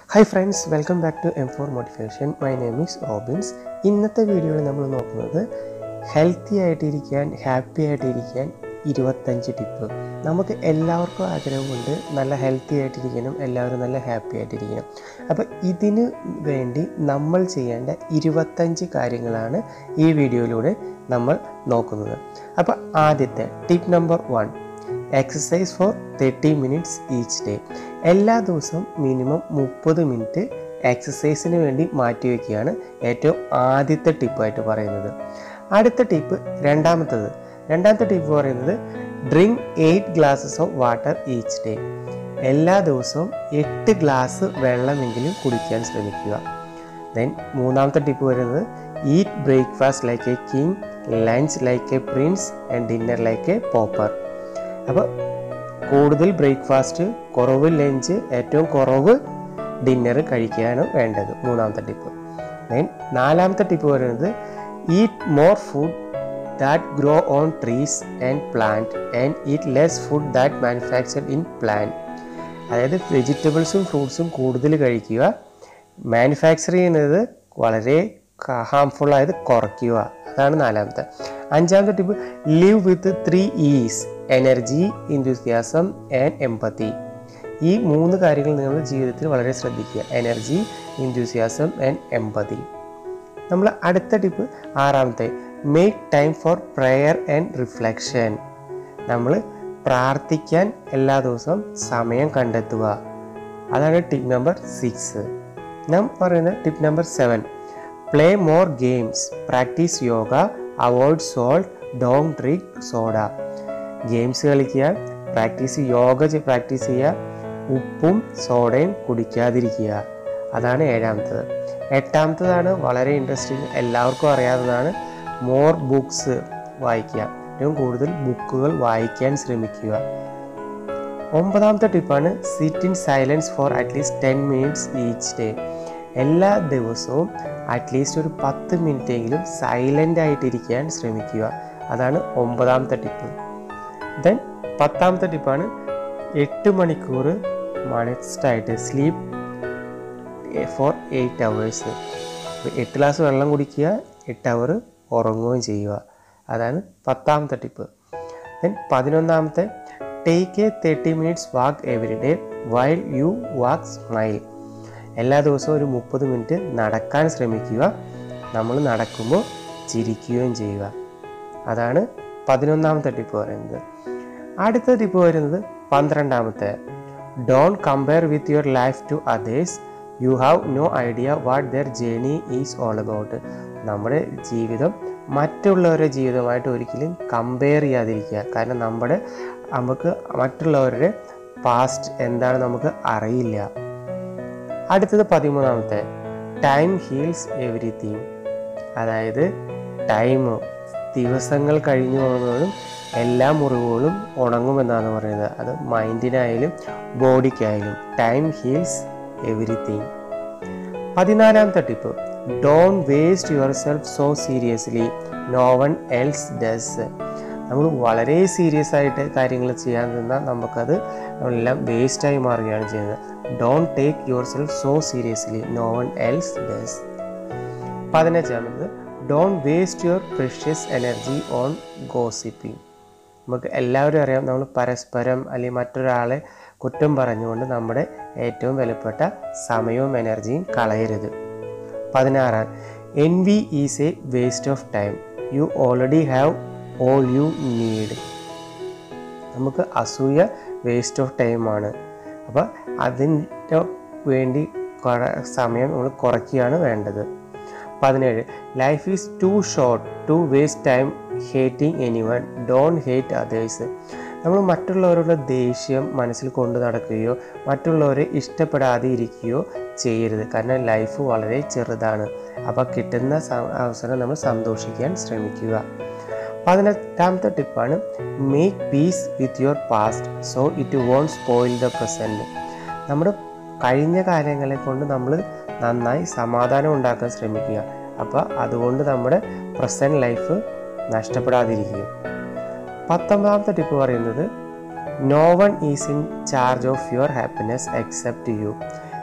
Hi friends welcome back to M four motivation my name is Robins ഇന്നത്തെ വീഡിയോയിൽ നമ്മൾ നോക്കുന്നത് ഹെൽത്തി ആയിട്ടിരിക്കാൻ ഹാപ്പി ആയിട്ടിരിക്കാൻ ഇരുപത്തഞ്ച് ടിപ്പ് നമുക്ക് എല്ലാവർക്കും ആഗ്രഹമുണ്ട് നല്ല ഹെൽത്തി ആയിട്ടിരിക്കണം എല്ലാവരും നല്ല ഹാപ്പി ആയിട്ടിരിക്കണം അപ്പോൾ ഇതിന് വേണ്ടി നമ്മൾ ചെയ്യേണ്ട ഇരുപത്തഞ്ച് കാര്യങ്ങളാണ് ഈ വീഡിയോയിലൂടെ നമ്മൾ നോക്കുന്നത് അപ്പോൾ ആദ്യത്തെ tip number one exercise for thirty minutes each day എല്ലാ ദിവസവും മിനിമം മുപ്പത് മിനിറ്റ് എക്സസൈസിന് വേണ്ടി മാറ്റിവെക്കുകയാണ് ഏറ്റവും ആദ്യത്തെ ടിപ്പായിട്ട് പറയുന്നത് അടുത്ത ടിപ്പ് രണ്ടാമത്തത് രണ്ടാമത്തെ ടിപ്പ് പറയുന്നത് drink eight glasses of water each day എല്ലാ ദിവസവും എട്ട് ഗ്ലാസ് വെള്ളമെങ്കിലും കുടിക്കാൻ ശ്രമിക്കുക ദെൻ മൂന്നാമത്തെ ടിപ്പ് വരുന്നത് eat breakfast like a king lunch like a prince and dinner like a pauper അപ്പോൾ കൂടുതൽ ബ്രേക്ക്ഫാസ്റ്റ് കുറവ് ലഞ്ച് ഏറ്റവും കുറവ് ഡിന്നർ കഴിക്കുകയാണ് വേണ്ടത് മൂന്നാമത്തെ ടിപ്പ് ദെൻ നാലാമത്തെ ടിപ്പ് പറയുന്നത് eat more food that grow on trees and plant and eat less food that manufactured in plant അതായത് വെജിറ്റബിൾസും ഫ്രൂട്ട്സും കൂടുതൽ കഴിക്കുക മാനുഫാക്ചർ ചെയ്യുന്നത് വളരെ ഹാംഫുൾ ആയത് കുറയ്ക്കുക അതാണ് നാലാമത്തെ അഞ്ചാമത്തെ tip live with three is energy enthusiasm and empathy ഈ മൂന്ന് കാര്യങ്ങൾ നിങ്ങൾ ജീവിതത്തിൽ വളരെ ശ്രദ്ധിക്കുക എനർജി ഇൻഡ്യൂസിയാസം ആൻഡ് എമ്പതി നമ്മൾ അടുത്ത ടിപ്പ് ആറാമത്തെ make time for prayer and reflection നമ്മൾ പ്രാർത്ഥിക്കാൻ എല്ലാ ദിവസവും സമയം കണ്ടെത്തുക അതാണ് ടിപ്പ് നമ്പർ സിക്സ് നാം പറയുന്ന tip number seven play more games practice yoga avoid salt don't drink soda games കളിക്കുക പ്രാക്ടീസ് യോഗ പ്രാക്ടീസ് ചെയ്യുക ഉപ്പും സോഡയും കുടിക്കാതിരിക്കുക അതാണ് ഏഴാമത്തത് എട്ടാമത്തതാണ് വളരെ ഇൻട്രസ്റ്റിംഗ് എല്ലാവർക്കും അറിയാവുന്നതാണ് മോർ ബുക്സ് വായിക്കുക ഏറ്റവും കൂടുതൽ ബുക്കുകൾ വായിക്കാൻ ശ്രമിക്കുക ഒമ്പതാമത്തെ ടിപ്പാണ് sit in silence for at least ten minutes each day എല്ലാ ദിവസവും അറ്റ്ലീസ്റ്റ് ഒരു പത്ത് മിനിറ്റ് എങ്കിലും സൈലൻ്റ് ആയിട്ടിരിക്കാൻ ശ്രമിക്കുക അതാണ് ഒമ്പതാമത്തെ ടിപ്പ് ദെൻ പത്താമത്തെ ടിപ്പാണ് എട്ട് മണിക്കൂർ മണസ്റ്റായിട്ട് സ്ലീപ്പ് ഫോർ എയ്റ്റ് അവേഴ്സ് എട്ട് ഗ്ലാസ് വെള്ളം കുടിക്കുക എട്ട് അവർ ഉറങ്ങുകയും ചെയ്യുക അതാണ് പത്താമത്തെ ടിപ്പ് ദെൻ പതിനൊന്നാമത്തെ take a thirty minutes walk every day while you walk smile എല്ലാ ദിവസവും ഒരു മുപ്പത് മിനിറ്റ് നടക്കാൻ ശ്രമിക്കുക നമ്മൾ നടക്കുമ്പോൾ ചിരിക്കുകയും ചെയ്യുക അതാണ് പതിനൊന്നാമത്തെ ടിപ്പ് പറയുന്നത് അടുത്ത ടിപ്പ് വരുന്നത് പന്ത്രണ്ടാമത്തെ don't compare with your life to others you have no idea what their journey is all about നമ്മുടെ ജീവിതം മറ്റുള്ളവരുടെ ജീവിതമായിട്ട് ഒരിക്കലും കമ്പയർ ചെയ്യാതിരിക്കുക കാരണം നമ്മുടെ നമുക്ക് മറ്റുള്ളവരുടെ പാസ്റ്റ് എന്താണ് നമുക്ക് അറിയില്ല അടുത്തത് പതിമൂന്നാമത്തെ ടൈം ഹീൽസ് എവറിത്തിങ് അതായത് ടൈം ദിവസങ്ങൾ കഴിഞ്ഞു പോകുന്നതും എല്ലാ മുറിവുകളും ഉണങ്ങുമെന്നാണ് പറയുന്നത് അത് മൈൻഡിനായാലും ബോഡിക്കായാലും ടൈം ഹീൽസ് എവറിത്തിങ് പതിനാലാമത്തെ tip don't waste yourself so seriously no one else does നമ്മൾ വളരെ സീരിയസ് ആയിട്ട് കാര്യങ്ങൾ ചെയ്യാൻ നിന്നാൽ നമുക്കത് എല്ലാം വേസ്റ്റായി മാറുകയാണ് ചെയ്യുന്നത് don't take yourself so seriously no one else does പതിനഞ്ചാമത് don't waste your precious energy on gossiping നമുക്ക് എല്ലാവരും അറിയാം നമ്മൾ പരസ്പരം അല്ലെങ്കിൽ മറ്റൊരാളെ കുറ്റം പറഞ്ഞുകൊണ്ട് നമ്മുടെ ഏറ്റവും വിലപ്പെട്ട സമയവും എനർജിയും കളയരുത് പതിനാറാം envy is a waste of time you already have all you need നമുക്ക് അസൂയ വേസ്റ്റ് ഓഫ് ടൈമാണ് അപ്പോൾ അതിൻ്റെ വേണ്ടി സമയം നമ്മൾ കുറയ്ക്കുകയാണ് വേണ്ടത് പതിനേഴ് life is too short to waste time hating anyone don't hate others നമ്മൾ മറ്റുള്ളവരുടെ ദേഷ്യം മനസ്സിൽ കൊണ്ടു നടക്കുകയോ മറ്റുള്ളവരെ ഇഷ്ടപ്പെടാതെ ഇരിക്കുകയോ ചെയ്യരുത് കാരണം ലൈഫ് വളരെ ചെറുതാണ് അപ്പോൾ കിട്ടുന്ന അവസരം നമ്മൾ സന്തോഷിക്കാൻ ശ്രമിക്കുക പതിനെട്ടാമത്തെ ടിപ്പാണ് make peace with your past so it won't spoil the present നമ്മുടെ കഴിഞ്ഞ കാര്യങ്ങളെ കൊണ്ട് നമ്മൾ നന്നായി സമാധാനം ഉണ്ടാക്കാൻ ശ്രമിക്കുക അപ്പോൾ അതുകൊണ്ട് നമ്മുടെ പ്രസൻറ്റ് ലൈഫ് നഷ്ടപ്പെടാതിരിക്കുക പത്തൊമ്പതാമത്തെ ടിപ്പ് പറയുന്നത് no one is in charge of your happiness except you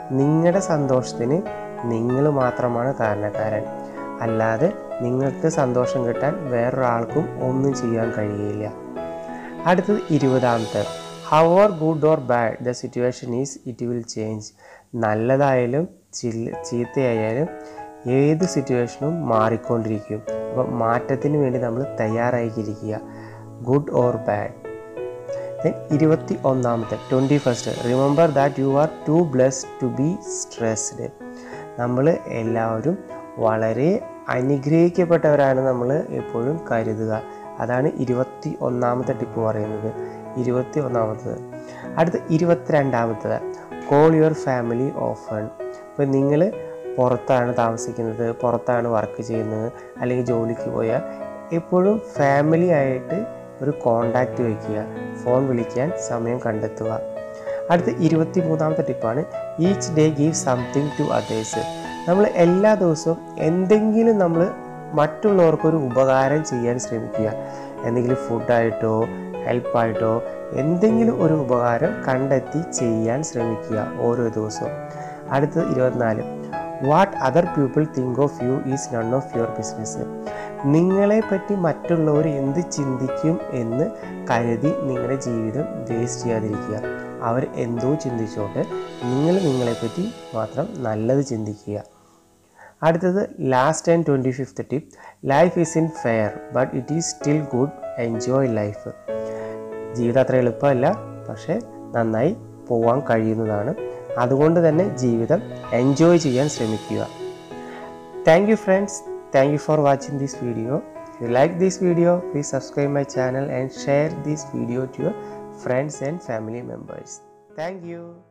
നിങ്ങളുടെ സന്തോഷത്തിന് നിങ്ങൾ മാത്രമാണ് കാരണക്കാരൻ അല്ലാതെ നിങ്ങൾക്ക് സന്തോഷം കിട്ടാൻ വേറൊരാൾക്കും ഒന്നും ചെയ്യാൻ കഴിയില്ല അടുത്തത് ഇരുപതാമത്തെ however good or bad the situation is it will change നല്ലതായാലും ചില്ല ചീത്തയായാലും ഏത് സിറ്റുവേഷനും മാറിക്കൊണ്ടിരിക്കും അപ്പോൾ മാറ്റത്തിന് വേണ്ടി നമ്മൾ തയ്യാറായിരിക്കുക ഗുഡ് ഓർ ബാഡ് ദെൻ ഇരുപത്തി ഒന്നാമത്തെ twenty first remember that you are too blessed to be stressed നമ്മൾ എല്ലാവരും വളരെ അനുഗ്രഹിക്കപ്പെട്ടവരാണ് നമ്മൾ എപ്പോഴും കരുതുക അതാണ് ഇരുപത്തി ഒന്നാമത്തെ ടിപ്പ് പറയുന്നത് ഇരുപത്തി ഒന്നാമത്തത് അടുത്ത ഇരുപത്തിരണ്ടാമത്തത് കോൾ യുവർ ഫാമിലി ഓഫൺ ഇപ്പം നിങ്ങൾ പുറത്താണ് താമസിക്കുന്നത് പുറത്താണ് വർക്ക് ചെയ്യുന്നത് അല്ലെങ്കിൽ ജോലിക്ക് പോയാൽ എപ്പോഴും ഫാമിലി ആയിട്ട് ഒരു കോണ്ടാക്റ്റ് വയ്ക്കുക ഫോൺ വിളിക്കാൻ സമയം കണ്ടെത്തുക അടുത്ത ഇരുപത്തി മൂന്നാമത്തെ ടിപ്പാണ് each day give something to others നമ്മൾ എല്ലാ ദിവസവും എന്തെങ്കിലും നമ്മൾ മറ്റുള്ളവർക്കൊരു ഉപകാരം ചെയ്യാൻ ശ്രമിക്കുക എന്തെങ്കിലും ഫുഡായിട്ടോ ഹെൽപ്പായിട്ടോ എന്തെങ്കിലും ഒരു ഉപകാരം കണ്ടെത്തി ചെയ്യാൻ ശ്രമിക്കുക ഓരോ ദിവസവും അടുത്തത് ഇരുപത്തിനാല് what other people think of you is none of your business നിങ്ങളെ പറ്റി മറ്റുള്ളവർ എന്ത് ചിന്തിക്കും എന്ന് കരുതി നിങ്ങളുടെ ജീവിതം വേസ്റ്റ് ചെയ്യാതിരിക്കുക അവർ എന്തോ ചിന്തിച്ചോട്ടെ നിങ്ങൾ നിങ്ങളെപ്പറ്റി മാത്രം നല്ലത് ചിന്തിക്കുക അടുത്തത് last and twenty fifth tip life is unfair but it is still good enjoy life ജീവിതം അത്ര എളുപ്പമല്ല പക്ഷേ നന്നായി പോവാൻ കഴിയുന്നതാണ് അതുകൊണ്ട് തന്നെ ജീവിതം എൻജോയ് ചെയ്യാൻ ശ്രമിക്കുക thank you friends thank you for watching this video If you like this video, please subscribe my channel and share this video to your friends and family members. Thank you.